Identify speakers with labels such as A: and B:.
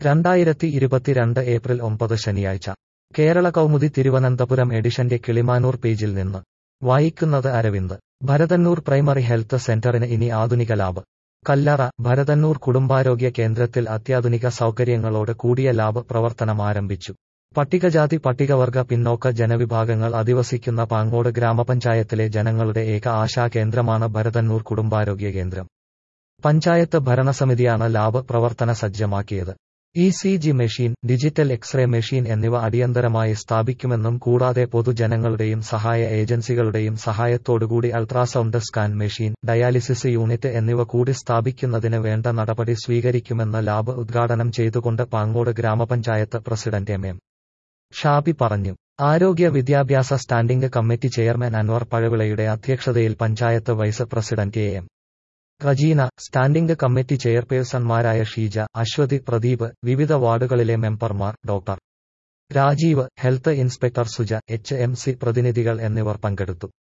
A: രണ്ടായിരത്തി ഇരുപത്തിരണ്ട് ഏപ്രിൽ ഒമ്പത് ശനിയാഴ്ച കേരള കൗമുദി തിരുവനന്തപുരം എഡിഷന്റെ കിളിമാനൂർ പേജിൽ നിന്ന് വായിക്കുന്നത് അരവിന്ദ് ഭരതന്നൂർ പ്രൈമറി ഹെൽത്ത് സെന്ററിന് ഇനി ആധുനിക ലാബ് കല്ലറ ഭരതന്നൂർ കുടുംബാരോഗ്യ കേന്ദ്രത്തിൽ അത്യാധുനിക സൗകര്യങ്ങളോട് കൂടിയ ലാബ് പ്രവർത്തനം ആരംഭിച്ചു പട്ടികജാതി പട്ടികവർഗ പിന്നോക്ക ജനവിഭാഗങ്ങൾ അധിവസിക്കുന്ന പാങ്ങോട് ഗ്രാമപഞ്ചായത്തിലെ ജനങ്ങളുടെ ഏക ആശാ കേന്ദ്രമാണ് ഭരതന്നൂർ കുടുംബാരോഗ്യ കേന്ദ്രം പഞ്ചായത്ത് ഭരണസമിതിയാണ് ലാബ് പ്രവർത്തന സജ്ജമാക്കിയത് E C G machine digital x ray machine എന്നിവ അടിയന്തരമായി സ്ഥാപിക്കുമെന്നും കൂടാതെ പൊതുജനങ്ങളുടെയും സഹായ ഏജൻസികളുടെയും സഹായത്തോടുകൂടി ultrasound scan machine dialysis unit എന്നിവ കൂടി സ്ഥാപിക്കുന്നതിന് വേണ്ട നടപടി സ്വീകരിക്കുമെന്ന് ലാബ് ഉദ്ഘാടനം ചെയ്തുകൊണ്ട് പാങ്ങോട് ഗ്രാമപഞ്ചായത്ത് പ്രസിഡന്റ് എം എം ഷാബി പറഞ്ഞു ആരോഗ്യ വിദ്യാഭ്യാസ സ്റ്റാൻഡിംഗ് കമ്മിറ്റി ചെയർമാൻ അൻവർ പഴവിളയുടെ അധ്യക്ഷതയിൽ panchayat vice president A M Rejina standing committee ചെയർപേഴ്സൺമാരായ ഷീജ അശ്വതി പ്രദീപ് വിവിധ വാർഡുകളിലെ മെമ്പർമാർ doctor Rajeev health inspector Suja H M C പ്രതിനിധികൾ എന്നിവർ പങ്കെടുത്തു